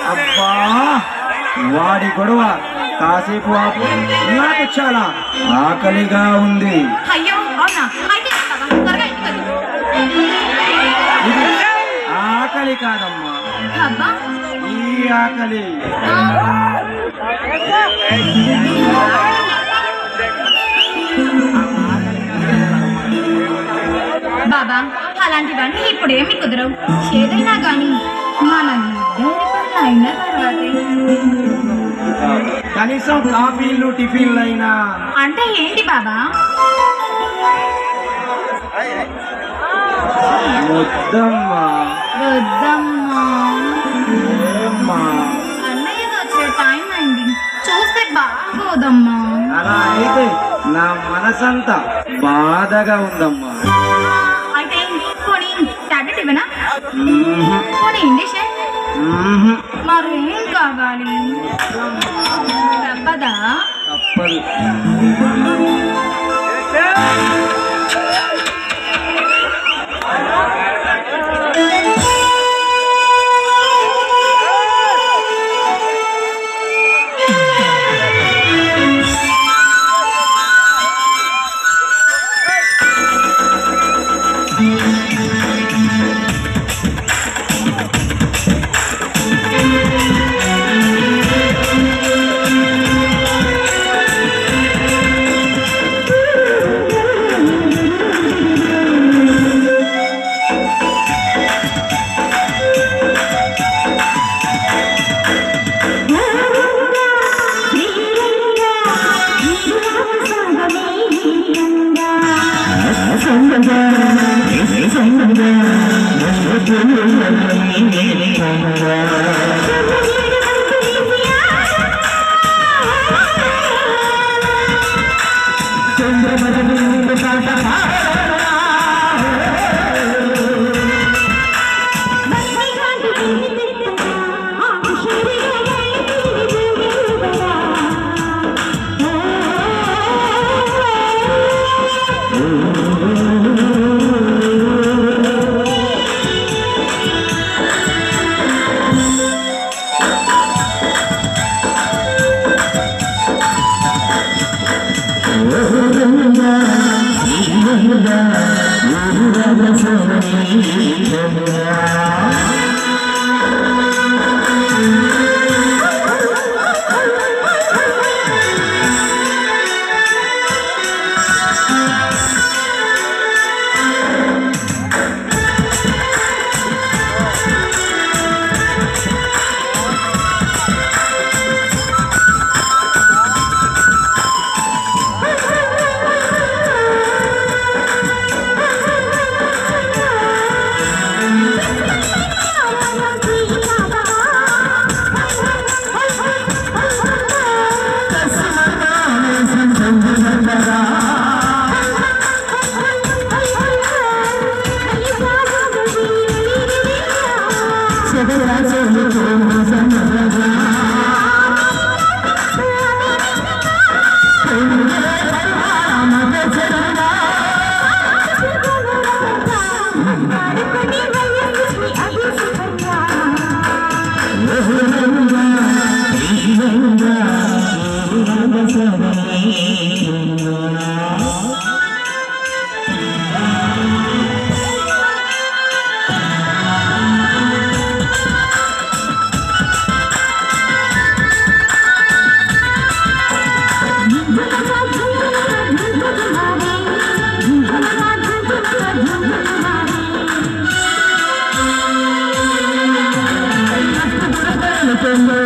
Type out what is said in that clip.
అబ్బా వాడి గొడవ కాసేపు ఆపు నాకు చాలా ఆకలిగా ఉంది అయ్యో అవునా అయితే బాబా త్వరగా ఇంటికి వెళ్ళు. ఇది ఆకలి కాదమ్మా అబ్బా ఈ ఆకలి ఆ, బాబా అలాంటివన్నీ ఇప్పుడు ఏమి కుదరవు ఏదైనా కానీ మన ఇద్దరి పనులు అయిన తర్వాతే కనీసం కాఫీలు టిఫిన్లు అయినా అంటే ఏంటి బాబా వద్దమ్మా వద్దమ్మా ఏమ్మా అన్నయ్య వచ్చే టైం అయింది చూస్తే బాగోదమ్మా అలా అయితే నా మనసంతా బాధగా ఉందమ్మా అయితే పోనీ టాబ్లెట్ ఇవ్వనా మ్మ్హ్. పోనీ ఇండిషన్ మ్మ్హ్. మరేం కావాలి తప్పదా తప్పదు Thank you.